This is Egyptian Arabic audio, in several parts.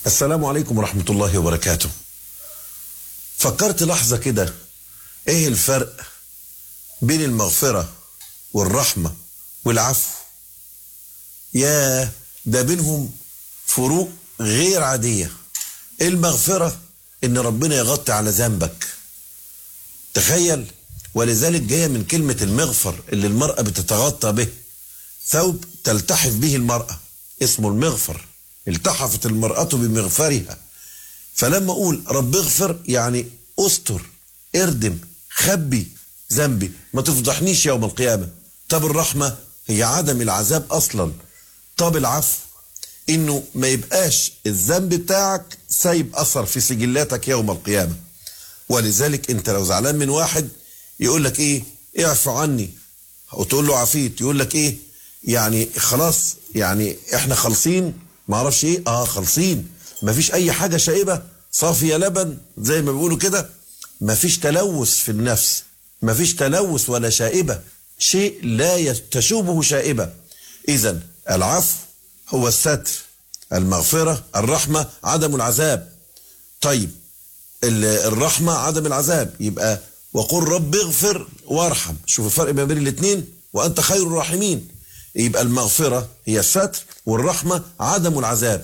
السلام عليكم ورحمة الله وبركاته فكرت لحظة كده ايه الفرق بين المغفرة والرحمة والعفو يا ده بينهم فروق غير عادية المغفرة ان ربنا يغطي على ذنبك تخيل ولذلك جاية من كلمة المغفر اللي المرأة بتتغطى به ثوب تلتحف به المرأة اسمه المغفر التحفت المرأة بمغفرها فلما أقول رب اغفر يعني استر اردم خبي ذنبي ما تفضحنيش يوم القيامة طب الرحمة هي عدم العذاب أصلا طب العفو انه ما يبقاش الذنب بتاعك سايب اثر في سجلاتك يوم القيامه ولذلك انت لو زعلان من واحد يقول لك ايه اعفو عني وتقول له عفيت يقول لك ايه يعني خلاص يعني احنا خالصين ما اعرفش ايه اه خالصين ما فيش اي حاجه شائبه صافيه لبن زي ما بيقولوا كده ما فيش تلوث في النفس ما فيش تلوث ولا شائبه شيء لا تشوبه شائبه اذا العفو هو الستر المغفرة الرحمة عدم العذاب طيب الرحمة عدم العذاب يبقى وقل رب اغفر وارحم شوف الفرق ما بين الاثنين وأنت خير الراحمين يبقى المغفرة هي الستر والرحمة عدم العذاب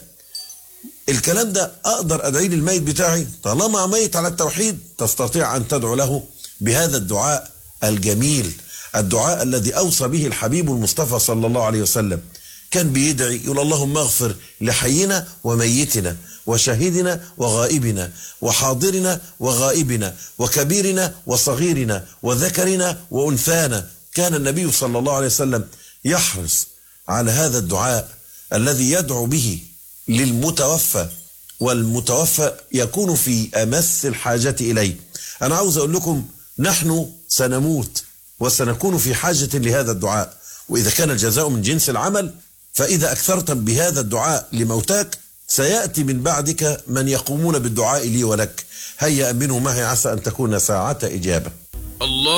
الكلام ده أقدر أدعي للميت بتاعي طالما ميت على التوحيد تستطيع أن تدعو له بهذا الدعاء الجميل الدعاء الذي أوصى به الحبيب المصطفى صلى الله عليه وسلم كان بيدعي يقول اللهم اغفر لحينا وميتنا وشهيدنا وغائبنا وحاضرنا وغائبنا وكبيرنا وصغيرنا وذكرنا وانثانا كان النبي صلى الله عليه وسلم يحرص على هذا الدعاء الذي يدعو به للمتوفى والمتوفى يكون في امس الحاجه اليه انا عاوز اقول لكم نحن سنموت وسنكون في حاجه لهذا الدعاء واذا كان الجزاء من جنس العمل فإذا أكثرت بهذا الدعاء لموتاك سيأتي من بعدك من يقومون بالدعاء لي ولك هيا أمنوا معي عسى أن تكون ساعة إجابة الله